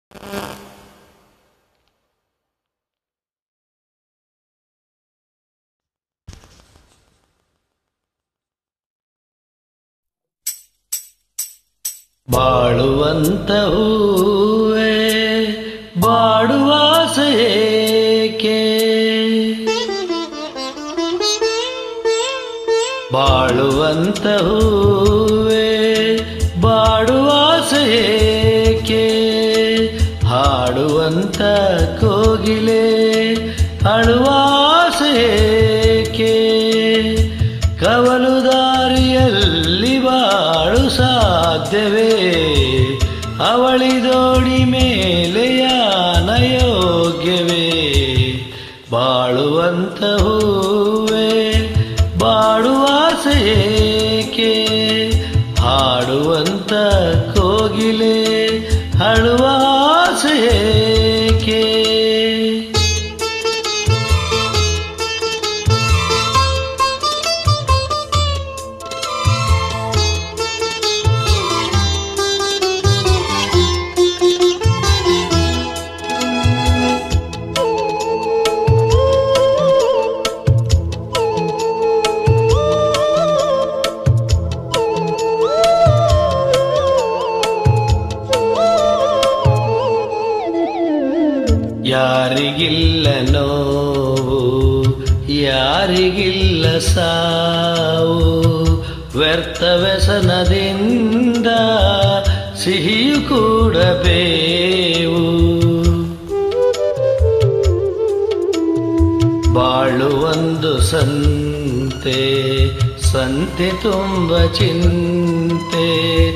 ಬಾಳುವಂತ ಹೂವೇ ಬಾಡುವಾಸೆ ಏಕೆ ಬಾಳುವಂತ ಹೂವೇ ಬಾಡುವಾಸೆ ಏಕೆ ಹಾಡುವಂತ ಕೋಗಿಲೆ ಅಳುವಾಸೆ ಏಕೆ ಕವಲು ದಾರಿಯಲ್ಲಿ ಬಾಳು ಸಾಧ್ಯವೇ ಅವಳಿದೋಡಿ ಮೇಲೆ ಯಾನ ಯೋಗ್ಯವೇ ಬಾಳುವಂತ ಹೂವೇ ಬಾಡುವಾಸೆ ಏಕೆ ಹಾಡುವಂತ ಕೋಗಿಲೆ ಅಳುವ ಆಸೆ ಏಕೆ ಯಾರಿಗಿಲ್ಲ ನೋವು ಯಾರಿಗಿಲ್ಲ ಸಾವು ವ್ಯರ್ಥ ವ್ಯಸನದಿಂದ ಸಿಹಿಯು ಕೂಡ ಬೇವು ಬಾಳುವೊಂದು ಸಂತೆ ಸಂತೆ ತುಂಬ ಚಿಂತೆ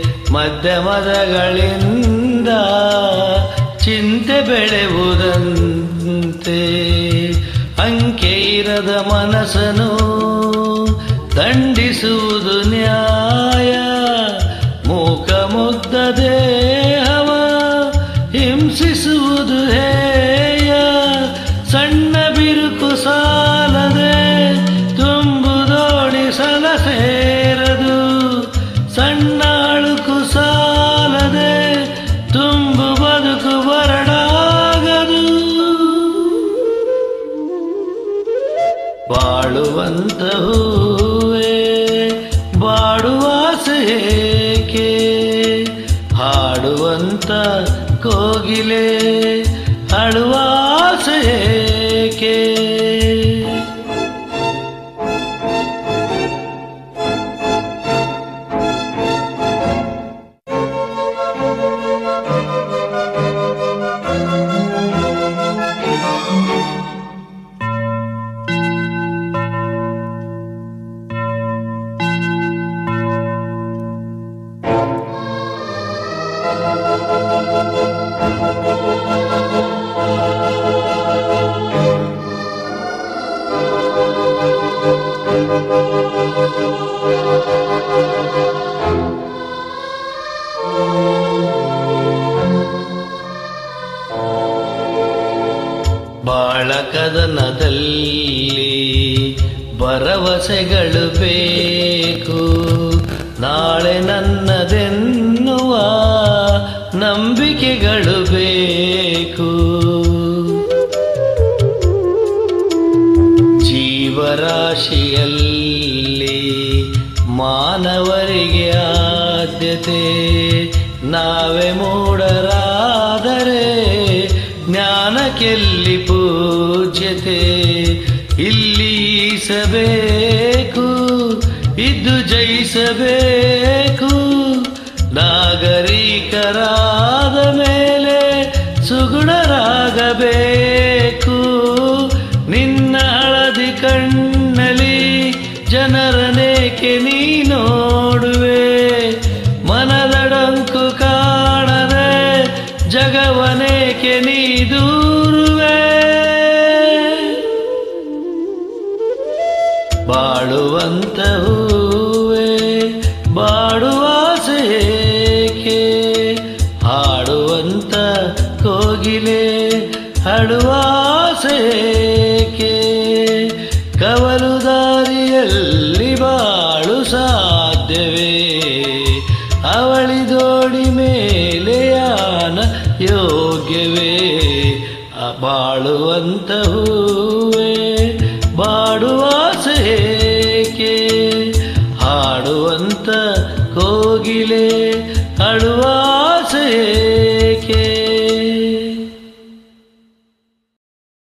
ಮಧ್ಯಮದಗಳಿಂದ ಚಿಂತೆ ಬೆಳೆಯುವುದಂತೆ ಅಂಕೆ ಇರದ ಮನಸ್ಸನು ದಂಡಿಸುವುದು ನ್ಯಾಯ ಮೂಕ ಮುಗ್ಧ ದೇಹವ ಹಿಂಸಿಸುವುದು ಹೇಯ ಸಣ್ಣ ಬಿರುಕು ಸಾಲದೆ ತುಂಬುದೋಡಿ ಸಲ ಸೇರದು ಸಣ್ಣ ಅಳುಕು ಸಾಲದೆ ತುಂಬು ಬದುಕು ಬರಡಾಗದು ಬಾಳುವಂತ ಹೂವೇ ಬಾಡುವಾಸೆ ಏಕೆ ಹಾಡುವಂತ ಕೋಗಿಲೆ ಅಳುವ ಆಸೆ ಏಕೆ ಬಾಳ ಕದನದಲ್ಲಿ ಭರವಸೆಗಳು ಬೇಕು ನಾಳೆ ನನ್ನದೆನ್ನುವ ನಂಬಿಕೆಗಳು ಬೇಕು ಜೀವರಾಶಿಯಲ್ಲಿ ಮಾನವರಿಗೆ ಆದ್ಯತೆ ನಾವೇ ಮೂಢರಾದರೆ ಜ್ಞಾನಕ್ಕೆಲ್ಲಿ ಪೂಜ್ಯತೆ ಇಲ್ಲಿ ಈಸಬೇಕು ಇದ್ದು ಜಯಿಸಬೇಕು ನಾಗರಿಕರಾದ ಮೇಲೆ ಸುಗುಣರಾಗಬೇಕು ನಿನ್ನ ಹಳದಿ ಕಣ್ಣಲ್ಲಿ ಜನರನೇಕೆ ನೀ ನೋಡುವೆ ಮನದಡಂಕು ಕಾಣದೆ ಜಗವನೇಕೆ ನೀ ದೂರುವೆ ಬಾಳುವಂತ ಹೂವೇ ಬಾಡುವಾಸೆ ಏಕೆ ಹಾಡುವಂತ ಕೋಗಿಲೆ ಹಾಡುವಾಸೆ ಏಕೆ ಕವಲು ದಾರಿಯಲ್ಲಿ ಬಾಳು ಸಾಧ್ಯವೇ ಅವಳಿದೋಡಿ ಮೇಲೆ ಯಾನ ಯೋಗ್ಯ ಯೋಗ್ಯವೇ ಆ ಬಾಳುವಂತ ಹೂವೇ ಬಾಡುವಾಸೆ ಏಕೆ ಹಾಡುವಂತ